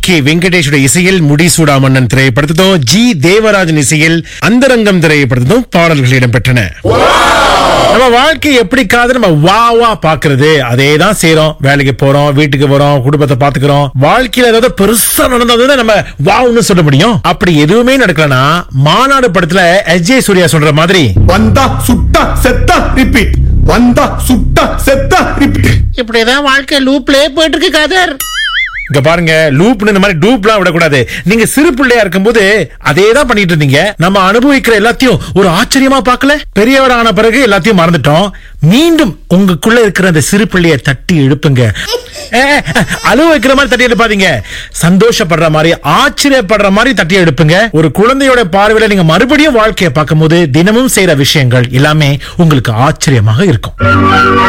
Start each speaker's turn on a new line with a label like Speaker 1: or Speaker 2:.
Speaker 1: K வெங்கடேஷோட இசையில் முடிசூடா மன்னன் திரைப்படத்ததும் G Devarajan இசையில் அந்தரங்கம் திரைப்படத்ததும் பாடல்கள் இடம்பெற்றன நம்ம வாழ்க்கை எப்படி காது நம்ம வா வா பாக்குறது அதே தான் செய்யறோம் வேலைக்கு போறோம் வீட்டுக்கு வரோம் குடும்பத்தை பாத்துக்கிறோம் வாழ்க்கையில ஏதாவது பெருசா நடந்ததுன்னு நம்ம வாவ்னு சொல்ல முடியும் அப்படி எதுவுமே நடக்கலனா மாநாடு படத்துல அஜய் சூர்யா சொல்ற மாதிரி
Speaker 2: வந்தா சுட்டா செத்தா ரிப்பீட் வந்தா சுட்டா செத்தா ரிப்பீட்
Speaker 1: இப்படிதான் வாழ்க்கை லூப்லயே போயிட்டு இருக்கு காதர் இங்க பாருங்க லூப்னு இந்த மாதிரி டூப்லாம் விடக்கூடாது நீங்க சிறு பிள்ளையா இருக்கும்போது அதே தான் பண்ணிட்டு இருந்தீங்க நம்ம அனுபவிக்கிற எல்லாத்தையும் ஒரு ஆச்சரியமா பார்க்கல பெரியவர் ஆன பிறகு எல்லாத்தையும் மறந்துட்டோம் மீண்டும் உங்களுக்குள்ள இருக்கிற அந்த சிறு பிள்ளைய தட்டி எழுப்புங்க ஏ, அழுவ வைக்கிற மாதிரி தட்டி எழுப்பாதீங்க சந்தோஷப்படுற மாதிரி ஆச்சரியப்படுற மாதிரி தட்டி எழுப்புங்க ஒரு குழந்தையோட பார்வையில நீங்க மறுபடியும் வாழ்க்கையை பார்க்கும்போது தினமும் செய்யற விஷயங்கள் எல்லாமே உங்களுக்கு ஆச்சரியமாக இருக்கும்